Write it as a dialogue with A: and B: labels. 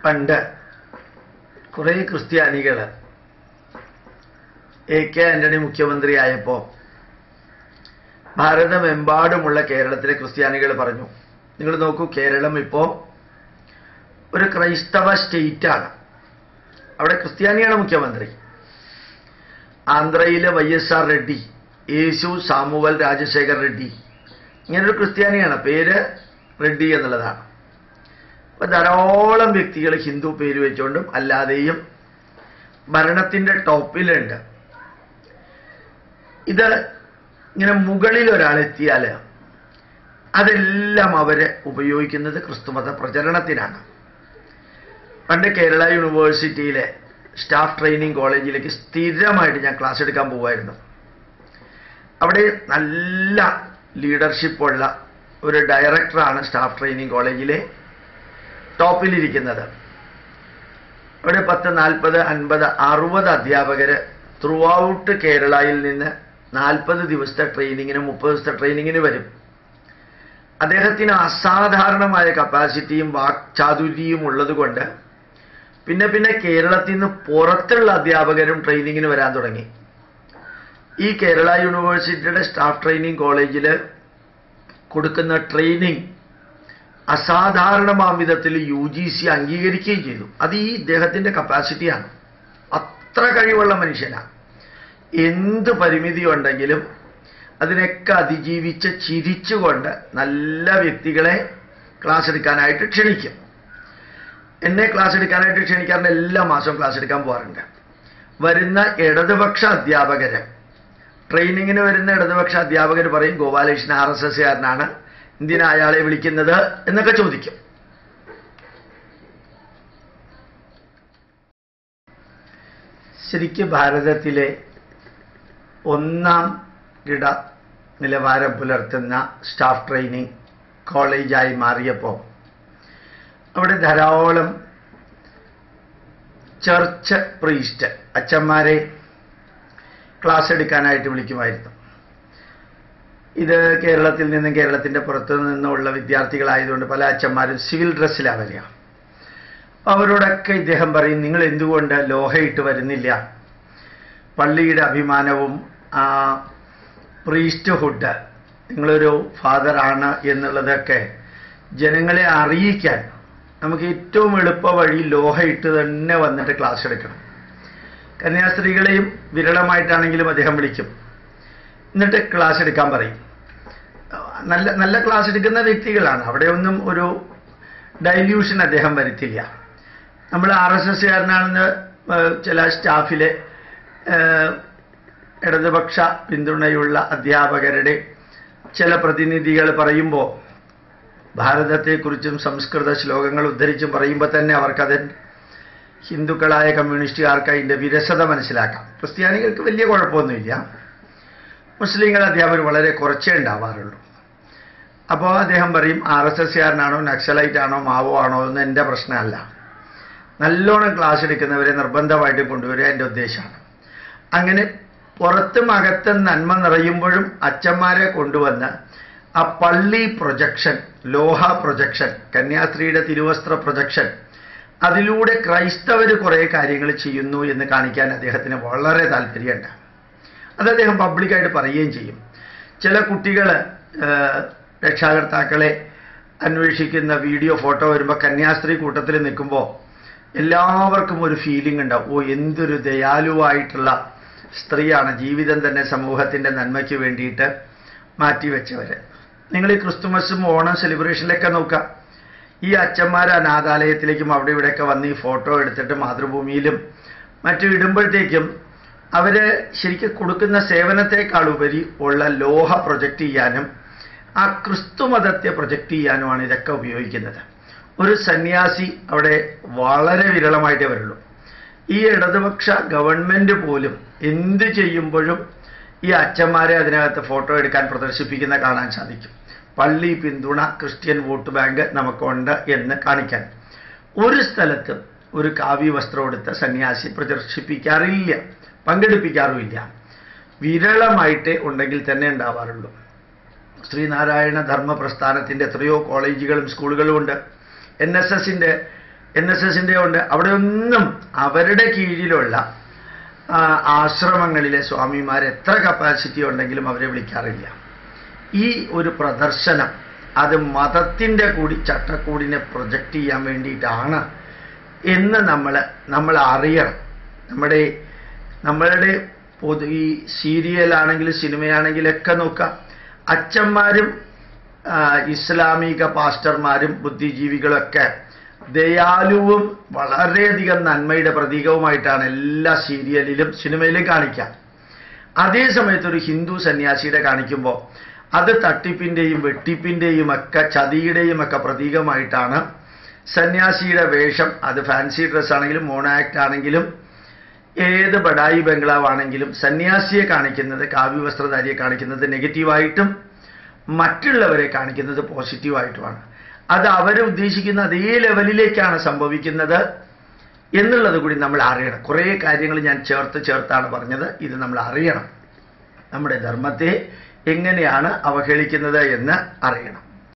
A: പണ്ട് കുറേ ക്രിസ്ത്യാനികൾ എ കെ ആന്റണി മുഖ്യമന്ത്രിയായപ്പോൾ ഭാരതമെമ്പാടുമുള്ള കേരളത്തിലെ ക്രിസ്ത്യാനികൾ പറഞ്ഞു നിങ്ങൾ നോക്കൂ കേരളം ഇപ്പോൾ ഒരു ക്രൈസ്തവ സ്റ്റേറ്റാണ് അവിടെ ക്രിസ്ത്യാനിയാണ് മുഖ്യമന്ത്രി ആന്ധ്രയിലെ Y S R Reddy Yesu Samuel Rajasekhar Reddy ഇങ്ങനൊരു ക്രിസ്ത്യാനിയാണ് പേര് റെഡ്ഡി എന്നുള്ളതാണ് അപ്പൊ ധാരാളം വ്യക്തികൾ ഹിന്ദു പേര് വെച്ചുകൊണ്ടും അല്ലാതെയും ഭരണത്തിന്റെ ടോപ്പിലുണ്ട് ഇത് ഇങ്ങനെ മുകളിൽ ഒരാളെത്തിയാൽ അതെല്ലാം അവര് ഉപയോഗിക്കുന്നത് ക്രിസ്തുമത പ്രചരണത്തിനാണ് പണ്ട് കേരള യൂണിവേഴ്സിറ്റിയിലെ സ്റ്റാഫ് ട്രെയിനിങ് കോളേജിലേക്ക് സ്ഥിരമായിട്ട് ഞാൻ ക്ലാസ് എടുക്കാൻ പോവായിരുന്നു അവിടെ നല്ല ലീഡർഷിപ്പുള്ള ഒരു ഡയറക്ടറാണ് സ്റ്റാഫ് ട്രെയിനിങ് കോളേജിലെ ടോപ്പിലിരിക്കുന്നത് അവിടെ പത്ത് നാൽപ്പത് അൻപത് അറുപത് അധ്യാപകർ ത്രൂ ഔട്ട് കേരളയിൽ നിന്ന് നാൽപ്പത് ദിവസത്തെ ട്രെയിനിങ്ങിന് മുപ്പത് ദിവസത്തെ ട്രെയിനിങ്ങിന് വരും അദ്ദേഹത്തിന് അസാധാരണമായ കപ്പാസിറ്റിയും വാക്ചാതുര്യവും ഉള്ളതുകൊണ്ട് പിന്നെ പിന്നെ കേരളത്തിൽ നിന്ന് പുറത്തുള്ള അധ്യാപകരും ട്രെയിനിങ്ങിന് വരാൻ തുടങ്ങി ഈ കേരള യൂണിവേഴ്സിറ്റിയുടെ സ്റ്റാഫ് ട്രെയിനിങ് കോളേജിൽ കൊടുക്കുന്ന ട്രെയിനിങ് അസാധാരണമാം വിധത്തിൽ യു ജി സി അംഗീകരിക്കുകയും ചെയ്തു അത് ഈ ഇദ്ദേഹത്തിൻ്റെ കപ്പാസിറ്റിയാണ് അത്ര കഴിവുള്ള മനുഷ്യനാണ് എന്ത് പരിമിതി ഉണ്ടെങ്കിലും അതിനൊക്കെ അതിജീവിച്ച് ചിരിച്ചുകൊണ്ട് നല്ല വ്യക്തികളെ ക്ലാസ് എടുക്കാനായിട്ട് ക്ഷണിക്കും എന്നെ ക്ലാസ് എടുക്കാനായിട്ട് ക്ഷണിക്കാറുണ്ട് എല്ലാ മാസവും ക്ലാസ് എടുക്കാൻ പോകാറുണ്ട് വരുന്ന ഇടതുപക്ഷ അധ്യാപകര് ട്രെയിനിങ്ങിന് വരുന്ന ഇടതുപക്ഷ അധ്യാപകർ പറയും ഗോപാലകൃഷ്ണൻ ആർ എസ് എസ്സുകാരനാണ് എന്തിനാ അയാളെ വിളിക്കുന്നത് എന്നൊക്കെ ചോദിക്കും ശരിക്ക് ഭാരതത്തിലെ ഒന്നാം ഇട നിലവാരം പുലർത്തുന്ന സ്റ്റാഫ് ട്രെയിനിങ് കോളേജായി മാറിയപ്പോൾ അവിടെ ധാരാളം ചർച്ച് പ്രീസ്റ്റ് അച്ഛന്മാരെ ക്ലാസ് എടുക്കാനായിട്ട് വിളിക്കുമായിരുന്നു ഇത് കേരളത്തിൽ നിന്നും കേരളത്തിൻ്റെ പുറത്തു നിന്നുമുള്ള വിദ്യാർത്ഥികളായതുകൊണ്ട് പല അച്ഛന്മാരും സിവിൽ ഡ്രസ്സിലാണ് വരിക അവരോടൊക്കെ ഇദ്ദേഹം പറയും നിങ്ങൾ എന്തുകൊണ്ട് ലോഹയിട്ട് വരുന്നില്ല പള്ളിയുടെ അഭിമാനവും ആ പ്രീസ്റ്റ്ഹുഡ് നിങ്ങളൊരു ഫാദറാണ് എന്നുള്ളതൊക്കെ ജനങ്ങളെ അറിയിക്കാൻ നമുക്ക് ഏറ്റവും എളുപ്പ വഴി ലോഹയിട്ട് തന്നെ വന്നിട്ട് ക്ലാസ് എടുക്കണം കന്യാസ്ത്രീകളെയും വിരളമായിട്ടാണെങ്കിലും അദ്ദേഹം വിളിക്കും എന്നിട്ട് ക്ലാസ് എടുക്കാൻ പറയും നല്ല നല്ല ക്ലാസ് എടുക്കുന്ന വ്യക്തികളാണ് അവിടെ ഒന്നും ഒരു ഡൈല്യൂഷൻ അദ്ദേഹം വരുത്തില്ല നമ്മൾ ആർ എസ് എസ്സുകാരനാണെന്ന് ചില സ്റ്റാഫിലെ ഇടതുപക്ഷ പിന്തുണയുള്ള അധ്യാപകരുടെ ചില പ്രതിനിധികൾ പറയുമ്പോൾ ഭാരതത്തെക്കുറിച്ചും സംസ്കൃത ശ്ലോകങ്ങൾ ഉദ്ധരിച്ചും പറയുമ്പോൾ തന്നെ അവർക്കത് ഹിന്ദുക്കളായ കമ്മ്യൂണിസ്റ്റുകാർക്ക് അതിൻ്റെ വിരസത മനസ്സിലാക്കാം ക്രിസ്ത്യാനികൾക്ക് വലിയ കുഴപ്പമൊന്നുമില്ല മുസ്ലിങ്ങൾ അധ്യാപകർ വളരെ കുറച്ചേ ഉണ്ടാവാറുള്ളൂ അപ്പോൾ അദ്ദേഹം പറയും ആർ എസ് എസ്സുകാരനാണോ നക്സലൈറ്റ് ആണോ മാവോ ആണോ എന്ന് എൻ്റെ പ്രശ്നമല്ല നല്ലോണം ക്ലാസ് എടുക്കുന്നവരെ നിർബന്ധമായിട്ട് കൊണ്ടുവരിക എൻ്റെ ഉദ്ദേശമാണ് അങ്ങനെ പുറത്തും അകത്തും നന്മ നിറയുമ്പോഴും അച്ഛന്മാരെ കൊണ്ടുവന്ന് ആ പള്ളി പ്രൊജക്ഷൻ ലോഹ പ്രൊജക്ഷൻ കന്യാസ്ത്രീയുടെ തിരുവസ്ത്ര പ്രൊജക്ഷൻ അതിലൂടെ ക്രൈസ്തവർ കുറേ കാര്യങ്ങൾ ചെയ്യുന്നു എന്ന് കാണിക്കാൻ അദ്ദേഹത്തിന് വളരെ താല്പര്യമുണ്ട് അത് അദ്ദേഹം പബ്ലിക്കായിട്ട് പറയുകയും ചെയ്യും ചില കുട്ടികൾ രക്ഷാകർത്താക്കളെ അന്വേഷിക്കുന്ന വീഡിയോ ഫോട്ടോ വരുമ്പോൾ കന്യാസ്ത്രീ കൂട്ടത്തിൽ നിൽക്കുമ്പോൾ എല്ലാവർക്കും ഒരു ഫീലിംഗ് ഉണ്ടാവും ഓ എന്തൊരു ദയാലുവായിട്ടുള്ള സ്ത്രീയാണ് ജീവിതം തന്നെ സമൂഹത്തിൻ്റെ നന്മയ്ക്ക് വേണ്ടിയിട്ട് മാറ്റിവെച്ചവർ നിങ്ങൾ ഈ ക്രിസ്തുമസും ഓണം സെലിബ്രേഷനിലൊക്കെ നോക്കാം ഈ അച്ഛന്മാർ അനാഥാലയത്തിലേക്കും അവിടെ ഇവിടെയൊക്കെ വന്ന് ഈ ഫോട്ടോ എടുത്തിട്ട് മാതൃഭൂമിയിലും മറ്റും ഇടുമ്പോഴത്തേക്കും അവർ ശരിക്കും കൊടുക്കുന്ന സേവനത്തെക്കാൾ ഉപരി ഉള്ള ലോഹ പ്രൊജക്റ്റ് ചെയ്യാനും ആ ക്രിസ്തു മതത്തെ പ്രൊജക്റ്റ് ചെയ്യാനുമാണ് ഇതൊക്കെ ഉപയോഗിക്കുന്നത് ഒരു സന്യാസി അവിടെ വളരെ വിരളമായിട്ടേ വരുള്ളൂ ഈ ഇടതുപക്ഷ ഗവൺമെൻറ് പോലും എന്ത് ചെയ്യുമ്പോഴും ഈ അച്ഛന്മാരെ അതിനകത്ത് ഫോട്ടോ എടുക്കാൻ പ്രദർശിപ്പിക്കുന്ന കാണാൻ സാധിക്കും പള്ളി പിന്തുണ ക്രിസ്ത്യൻ വോട്ട് ബാങ്ക് നമുക്കുണ്ട് എന്ന് കാണിക്കാൻ ഒരു സ്ഥലത്തും ഒരു കാവ്യ വസ്ത്രം എടുത്ത സന്യാസി പ്രദർശിപ്പിക്കാറില്ല പങ്കെടുപ്പിക്കാറുമില്ല വിരളമായിട്ടേ ഉണ്ടെങ്കിൽ തന്നെ ഉണ്ടാവാറുള്ളൂ ശ്രീനാരായണ ധർമ്മ പ്രസ്ഥാനത്തിൻ്റെ എത്രയോ കോളേജുകളും സ്കൂളുകളും ഉണ്ട് എൻ എസ് എസിൻ്റെ എൻ എസ് എസിൻ്റെ ഉണ്ട് അവിടെ ഒന്നും അവരുടെ കീഴിലുള്ള ആ, ആശ്രമങ്ങളിലെ സ്വാമിമാർ എത്ര കപ്പാസിറ്റി ഉണ്ടെങ്കിലും അവരെ വിളിക്കാറില്ല ഈ ഒരു പ്രദർശനം അത് മതത്തിൻ്റെ കൂടി ചട്ടക്കൂടിനെ പ്രൊജക്റ്റ് ചെയ്യാൻ വേണ്ടിയിട്ടാണ് എന്ന് നമ്മൾ നമ്മൾ അറിയണം നമ്മുടെ നമ്മളുടെ പൊതു ഈ സീരിയലാണെങ്കിലും സിനിമയാണെങ്കിലൊക്കെ നോക്കാം അച്ഛന്മാരും ആ, ഇസ്ലാമിക പാസ്റ്റർമാരും ബുദ്ധിജീവികളൊക്കെ ദയാലുവും വളരെയധികം നന്മയുടെ പ്രതീകവുമായിട്ടാണ് എല്ലാ സീരിയലിലും സിനിമയിലും കാണിക്കുക അതേ സമയത്ത് ഒരു ഹിന്ദു സന്യാസിയുടെ കാണിക്കുമ്പോൾ അത് തട്ടിപ്പിൻ്റെയും വെട്ടിപ്പിൻ്റെയും ഒക്കെ ചതിയുടെയും ഒക്കെ പ്രതീകമായിട്ടാണ് സന്യാസിയുടെ വേഷം അത് ഫാൻസി ഡ്രസ് ആണെങ്കിലും മോണാക്ട് ആണെങ്കിലും ഏത് ബഡായി ബംഗ്ലാവ് ആണെങ്കിലും സന്യാസിയെ കാണിക്കുന്നത് കാവ്യവസ്ത്രധാരിയെ കാണിക്കുന്നത് നെഗറ്റീവായിട്ടും മറ്റുള്ളവരെ കാണിക്കുന്നത് പോസിറ്റീവായിട്ടുമാണ് അത് അവർ ഉദ്ദേശിക്കുന്ന അതേ ലെവലിലേക്കാണ് സംഭവിക്കുന്നത് എന്നുള്ളത് കൂടി നമ്മൾ അറിയണം കുറേ കാര്യങ്ങൾ ഞാൻ ചേർത്ത് ചേർത്താണ് പറഞ്ഞത് ഇത് നമ്മൾ അറിയണം നമ്മുടെ ധർമ്മത്തെ എങ്ങനെയാണ് അവഹേളിക്കുന്നത് എന്ന് അറിയണം